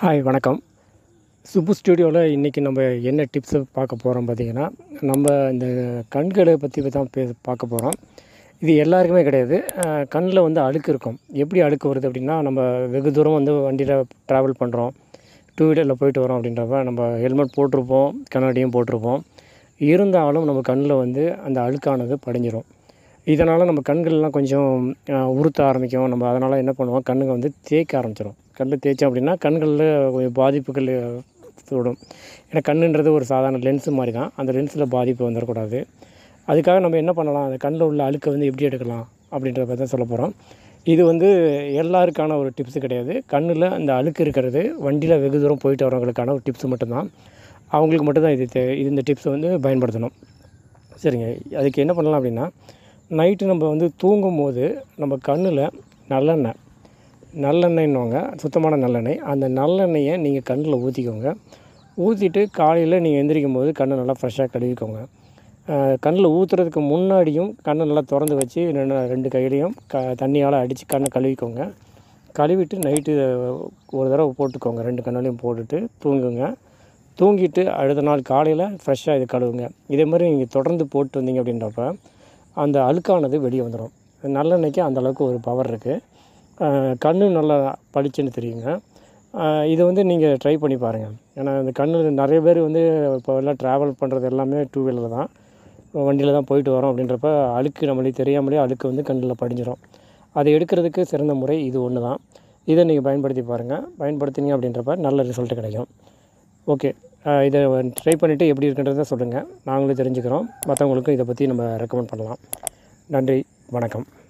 hi வணக்கம் சுப்பு ஸ்டுடியோவில் இன்றைக்கி நம்ம என்ன டிப்ஸு பார்க்க போகிறோம் பார்த்தீங்கன்னா நம்ம இந்த கண்களை பற்றி தான் பே பார்க்க போகிறோம் இது எல்லாருக்குமே கிடையாது கண்ணில் வந்து அழுக்கு இருக்கும் எப்படி அழுக்கு வருது அப்படின்னா நம்ம வெகு தூரம் வந்து வண்டியில் ட்ராவல் பண்ணுறோம் டூ வீலரில் போயிட்டு வரோம் அப்படின்றப்ப நம்ம ஹெல்மெட் போட்டிருப்போம் கண்ணாடியும் போட்டிருப்போம் இருந்தாலும் நம்ம கண்ணில் வந்து அந்த அழுக்கானது படிஞ்சிரும் இதனால் நம்ம கண்கள்லாம் கொஞ்சம் அஹ், உறுத்த ஆரம்பிக்கும் நம்ம அதனால் என்ன பண்ணுவோம் கண்ணுங்க வந்து தேய்க்க ஆரம்பிச்சிடும் கண்ணில் தேய்ச்சோம் அப்படின்னா கண்களில் கொஞ்சம் பாதிப்புகள் அஹ், தொடும் ஏன்னா கண்ணுன்றது ஒரு சாதாரண லென்ஸு மாதிரி தான் அந்த லென்ஸில் பாதிப்பு வந்துடக்கூடாது அதுக்காக நம்ம என்ன பண்ணலாம் அந்த கண்ணில் உள்ள அழுக்கை வந்து எப்படி எடுக்கலாம் அப்படின்றத பற்றி தான் சொல்ல போகிறோம் இது வந்து எல்லாருக்கான ஒரு டிப்ஸு கிடையாது கண்ணில் அந்த அழுக்கு இருக்கிறது வண்டியில் வெகு தூரம் போயிட்டு வரவங்களுக்கான ஒரு டிப்ஸ் மட்டும்தான் அவங்களுக்கு மட்டும்தான் இது தே- இது இந்த டிப்ஸை வந்து பயன்படுத்தணும் சரிங்க அதுக்கு என்ன பண்ணலாம் அப்படின்னா நைட்டு நம்ம வந்து தூங்கும்போது நம்ம கண்ணில் நல்லெண்ணெய் நல்லெண்ணெய்ன்னுவாங்க சுத்தமான நல்லெண்ணெய் அந்த நல்லெண்ணெயை நீங்கள் கண்ணில் ஊற்றிக்கோங்க ஊற்றிட்டு காலையில் நீங்கள் எந்திரிக்கும் போது கண்ணை நல்லா ஃப்ரெஷ்ஷாக கழுவிக்கோங்க கண்ணில் ஊற்றுறதுக்கு முன்னாடியும் கண்ணை நல்லா திறந்து வச்சு ரெண்டு ரெண்டு கையிலையும் க தண்ணியால் அடித்து கண்ணை கழுவிக்கோங்க கழுவிட்டு நைட்டு ஒரு தடவை போட்டுக்கோங்க ரெண்டு கண்ணுலையும் போட்டுட்டு தூங்குங்க தூங்கிட்டு அடுத்த நாள் காலையில் ஃப்ரெஷ்ஷாக இது கழுவுங்க இதே மாதிரி நீங்கள் தொடர்ந்து போட்டு வந்தீங்க அப்படின்றப்ப அந்த அழுக்கானது வெளியே வந்துடும் நல்லெண்ணெய்க்கு அந்த அளவுக்கு ஒரு பவர் இருக்குது கண்ணு நல்லா பளிச்சுன்னு தெரியுங்க ஆஹ் இது வந்து நீங்கள் ட்ரை பண்ணி பாருங்கள் ஏன்னா இந்த கண்ணு நிறைய பேர் வந்து இப்போ எல்லாம் ட்ராவல் பண்ணுறது எல்லாமே டூ வீலர் தான் வண்டியில் தான் போயிட்டு வரோம் அப்படின்றப்ப அழுக்கு நம்மளே தெரியாமலே அழுக்கு வந்து கண்ணில் படிஞ்சிடும் அதை எடுக்கிறதுக்கு சிறந்த முறை இது ஒன்று தான் இதை நீங்கள் பயன்படுத்தி பாருங்கள் பயன்படுத்தினீங்க அப்படின்றப்ப நல்ல ரிசல்ட் கிடைக்கும் ஓகே இதை ட்ரை பண்ணிவிட்டு எப்படி இருக்குன்றதை சொல்லுங்கள் நாங்களும் தெரிஞ்சுக்கிறோம் மற்றவங்களுக்கும் இதை பற்றி நம்ம ரெக்கமெண்ட் பண்ணலாம் நன்றி வணக்கம்